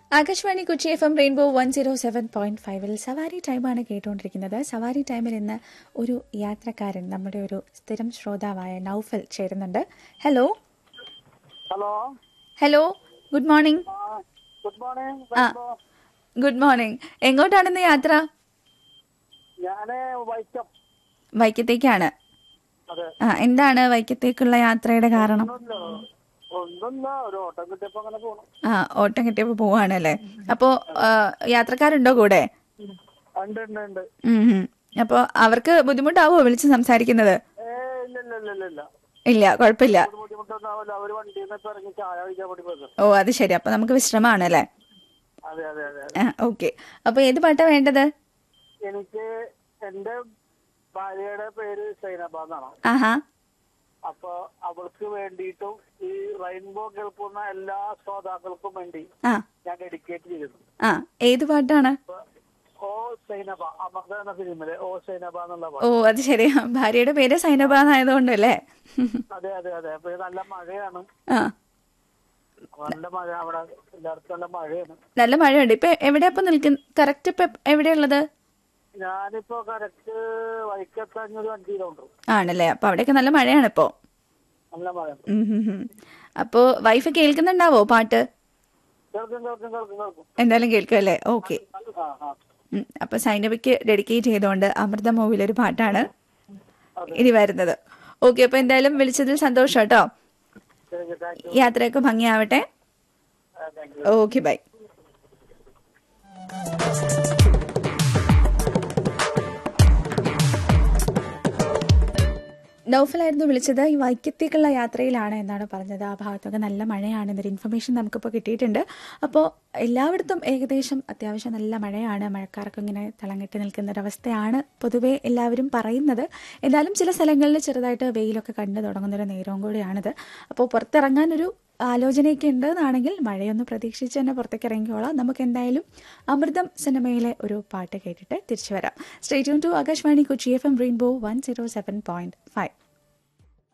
Akashvani Kochi F M rainbow one zero seven point ഫൈവിൽ സവാരി ടൈമാണ് കേട്ടുകൊണ്ടിരിക്കുന്നത് സവാരി ടൈമിൽ ഇന്ന് ഒരു യാത്രക്കാരൻ നമ്മുടെ ഒരു സ്ഥിരം ശ്രോതാവായ നൌഫൽ ചേരുന്നുണ്ട് hello hello hello good morning ആ, ഗുഡ് മോർണിംഗ് ആ. ഗുഡ് മോർണിംഗ് എങ്ങോട്ടാണെന്ന് യാത്ര ഞാന് വൈക്കം വൈക്കത്തേക്കാണ് അതെ ആ എന്താണ് വൈക്കത്തേക്കുള്ള യാത്രയുടെ കാരണം ഒന്നുമില്ല ഒന്നുമില്ല ഒരു ഓട്ടം കിട്ടിയപ്പോ അങ്ങനെ പോണു ആ ഓട്ടം കിട്ടിയപ്പോൾ പോവാണല്ലേ അപ്പോൾ യാത്രക്കാരുണ്ടോ കൂടെ ഉണ്ട് ഉണ്ട് ഉണ്ട് ഉം, ഉം. അപ്പോൾ അവർക്ക് ബുദ്ധിമുട്ടാവോ വിളിച്ച് സംസാരിക്കുന്നത് ഏ ഇല്ല ഇല്ല ഇല്ല ഇല്ല ഇല്ല ഇല്ല കുഴപ്പമില്ല ഒരു ബുദ്ധിമുട്ടൊന്നാവില്ല അവര് വണ്ടിയിൽ നിന്ന് ഇപ്പൊ ഇറങ്ങി ചായ കഴിക്കാൻ വേണ്ടി പോയത് ഓ അത് ശരി അപ്പൊ നമുക്ക് വിശ്രമമാണല്ലേ അതെ അതെ അതെ ആ ഓക്കെ അപ്പൊ ഏത് പാട്ടാ വേണ്ടത് എനിക്ക് എന്റെ ഭാര്യയുടെ പേര് സൈനബ എന്നാണ് ആഹാ അപ്പൊ അവൾക്ക് വേണ്ടിയിട്ടും ഈ റെയിൻബോ കേൾക്കുന്ന എല്ലാ ശ്രോതാക്കൾക്കും വേണ്ടി ആ ഞാൻ ഡെഡിക്കേറ്റ് ചെയ്യുന്നു ആ ഏത് പാട്ടാണ് അപ്പൊ ഓ സൈനബ അമൃത എന്ന ഫിലിമിലെ ഓ സൈനബ എന്നുള്ള ഓ പാട്ട് അത് ശരി ഭാര്യയുടെ പേര് സൈനബ എന്നായതുകൊണ്ടല്ലേ അതെ അതെ അതെ അപ്പൊ ഇത് നല്ല മഴയാണ് ആ നല്ല മഴ അവിടെ എല്ലായിടത്തും നല്ല മഴയാണ് നല്ല മഴയുണ്ട് ഇപ്പൊ എവിടെയാ ഇപ്പൊ നിൽക്കുന്ന കറക്റ്റ് ഇപ്പൊ എവിടെയുള്ളത് ഞാനിപ്പോ കറക്റ്റ് വൈക്കത്തഞ്ഞൊരു വണ്ടി കിലോമീറ്റർ ആണല്ലേ അപ്പൊ അവിടെയൊക്കെ നല്ല മഴയാണ് ഇപ്പോ നല്ല മഴ ഉം, ഉം, ഉം. അപ്പോ വൈഫ് കേൾക്കുന്നുണ്ടാവോ പാട്ട് കേൾക്കും കേൾക്കും കേൾക്കും കേൾക്കും എന്തായാലും കേൾക്കുമല്ലേ ഓക്കെ ആ ആ അപ്പൊ സൈനബയ്ക്ക് ഡെഡിക്കേറ്റ് ചെയ്തുകൊണ്ട് അമൃത മൂവിലൊരു പാട്ടാണ് ഇനി വരുന്നത് ഓക്കെ അപ്പൊ എന്തായാലും വിളിച്ചതിൽ സന്തോഷം കേട്ടോ ശരി താങ്ക് യു യാത്രയൊക്കെ ഭംഗിയാവട്ടെ താങ്ക് യു ഓക്കെ ബൈ നൗഫലായിരുന്നു വിളിച്ചത് ഈ വൈക്കത്തേക്കുള്ള യാത്രയിലാണ് എന്നാണ് പറഞ്ഞത് ആ ഭാഗത്തൊക്കെ നല്ല മഴയാണ് എന്നൊരു ഇൻഫർമേഷൻ നമുക്കിപ്പോൾ കിട്ടിയിട്ടുണ്ട് അപ്പോൾ എല്ലായിടത്തും ഏകദേശം അത്യാവശ്യം നല്ല മഴയാണ് മഴക്കാർക്ക് ഇങ്ങനെ തളങ്ങിട്ട് നിൽക്കുന്ന ഒരവസ്ഥയാണ് പൊതുവേ എല്ലാവരും പറയുന്നത് എന്നാലും ചില സ്ഥലങ്ങളിൽ ചെറുതായിട്ട് വെയിലൊക്കെ കണ്ടു തുടങ്ങുന്നൊരു നേരവും കൂടിയാണിത് അപ്പോൾ പുറത്തിറങ്ങാനൊരു ആലോചനയൊക്കെ ഉണ്ടെന്നാണെങ്കിൽ മഴയൊന്ന് പ്രതീക്ഷിച്ച് തന്നെ പുറത്തേക്ക് ഇറങ്ങിക്കോളാം നമുക്ക് എന്തായാലും അമൃതം സിനിമയിലെ ഒരു പാട്ട് കേട്ടിട്ട് തിരിച്ചു വരാം സ്റ്റേറ്റ് ടു Akashvani Kochi F M rainbow one zero seven point five